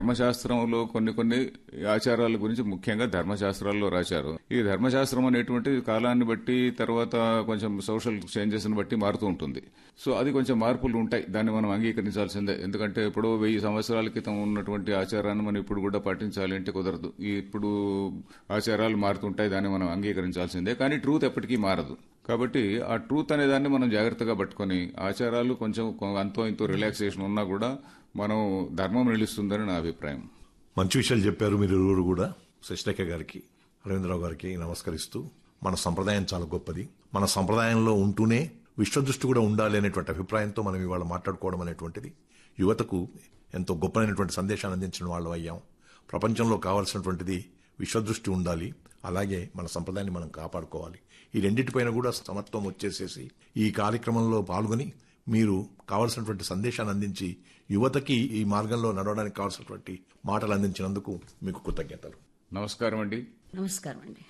ధర్మశాస్త్రంలో కొన్ని కొన్ని ఆచారాల గురించి ముఖ్యంగా ధర్మశాస్త్రాల్లో రాశారు ఈ ధర్మశాస్త్రం అనేటువంటి కాలాన్ని బట్టి తర్వాత కొంచెం సోషల్ చేంజెస్ ని బట్టి మారుతూ ఉంటుంది సో అది కొంచెం మార్పులు ఉంటాయి దాన్ని మనం అంగీకరించాల్సిందే ఎందుకంటే ఎప్పుడో వెయ్యి సంవత్సరాల క్రితం ఉన్నటువంటి ఆచారాన్ని మనం ఇప్పుడు కూడా పాటించాలి అంటే కుదరదు ఈ ఇప్పుడు ఆచారాలు మారుతుంటాయి దాన్ని మనం అంగీకరించాల్సిందే కానీ ట్రూత్ ఎప్పటికీ మారదు కాబట్టి ఆ ట్రూత్ అనే దాన్ని మనం జాగ్రత్తగా పట్టుకొని ఆచారాలు కొంచెం కొ- అంతో ఇంతో రిలాక్సేషన్ ఉన్నా కూడా మనం ధర్మం నిలుస్తుందని నా అభిప్రాయం మంచి విషయాలు చెప్పారు మీరు ఇరువురు కూడా శశిరేఖ గారికి రవీంద్రరావు గారికి నమస్కరిస్తూ మన సంప్రదాయం చాలా గొప్పది మన సంప్రదాయంలో ఉంటూనే విశ్వదృష్టి కూడా ఉండాలి అనేటువంటి అభిప్రాయంతో మనం ఇవాళ మాట్లాడుకోవడం అనేటువంటిది యువతకు ఎంతో గొప్పనైనటువంటి సందేశాన్ని అందించిన వాళ్ళు అయ్యాం ప్రపంచంలో కావాల్సినటువంటిది విశ్వదృష్టి ఉండాలి అలాగే మన సంప్రదాయాన్ని మనం కాపాడుకోవాలి ఈ రెండింటిపైన కూడా సమత్వం వచ్చేసేసి ఈ కార్యక్రమంలో పాల్గొని మీరు కావలసినటువంటి సందేశాన్ని అందించి యువతకి ఈ మార్గంలో నడవడానికి కావాల్సినటువంటి మాటలు అందించినందుకు మీకు కృతజ్ఞతలు నమస్కారం అండి నమస్కారం అండి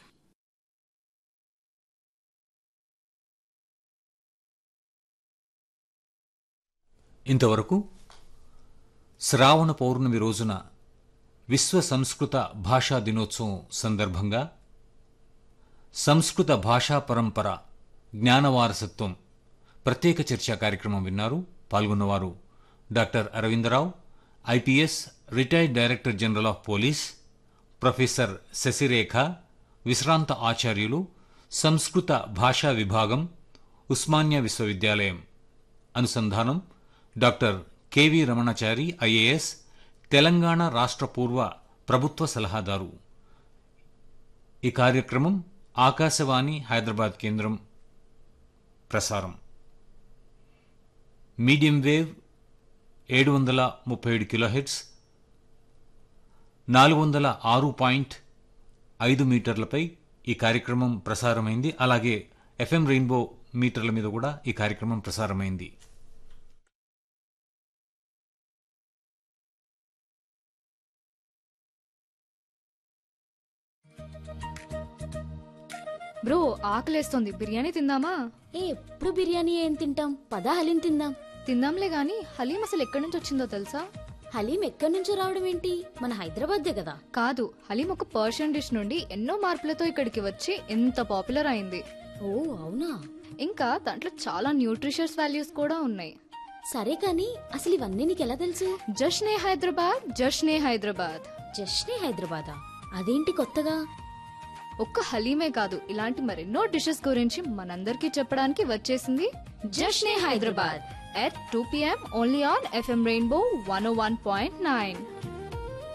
ఇంతవరకు శ్రావణ పౌర్ణమి రోజున విశ్వ సంస్కృత భాషా దినోత్సవం సందర్భంగా సంస్కృత భాషా పరంపర జ్ఞానవారసత్వం ప్రత్యేక చర్చా కార్యక్రమం విన్నారు పాల్గొన్నవారు doctor Aravindarao IPS retired director general of police professor Shashirekha విశ్రాంత ఆచార్యులు సంస్కృత భాషా విభాగం ఉస్మానియా విశ్వవిద్యాలయం అనుసంధానం doctor KV Ramanachari IAS Telangana రాష్ట్ర పూర్వ ప్రభుత్వ సలహాదారు ఈ కార్యక్రమం ఆకాశవాణి హైదరాబాద్ కేంద్రం ప్రసారం మీడియం వేవ్ ఏడు వందల ముప్పై ఏడు కిలోహెట్స్ నాలుగు వందల ఆరు పాయింట్ ఐదు మీటర్లపై ఈ కార్యక్రమం ప్రసారమైంది అలాగే ఎఫ్ఎం రెయిన్బో మీటర్ల మీద కూడా ఈ కార్యక్రమం ప్రసారమైంది బ్రో ఆకలేస్తోంది బిర్యానీ తిందామా ఏ ఎప్పుడు బిర్యానీ ఏం తింటాం పదా హలీం తిందాం తిందాంలే గాని హలీం అసలు ఎక్కడి నుంచి వచ్చిందో తెలుసా హలీం ఎక్కడి నుంచో రావడం ఏంటి మన హైదరాబాద్దే కదా కాదు హలీం ఒక పర్షియన్ డిష్ నుండి ఎన్నో మార్పులతో ఇక్కడికి వచ్చి ఎంత పాపులర్ అయింది ఓ అవునా ఇంకా దాంట్లో చాలా న్యూట్రిషియస్ వాల్యూస్ కూడా ఉన్నాయి సరే కానీ అసలు ఇవన్నీ నీకు ఎలా తెలుసు జష్నే హైదరాబాద్ జష్నే హైదరాబాద్ జస్ట్నే హైదరాబాదా అదేంటి కొత్తగా ఒక్క హలీమే కాదు ఇలాంటి మరెన్నో డిషెస్ గురించి మనందరికీ చెప్పడానికి వచ్చేసింది Jashne Hyderabad at two PM only on FM rainbow one one point nine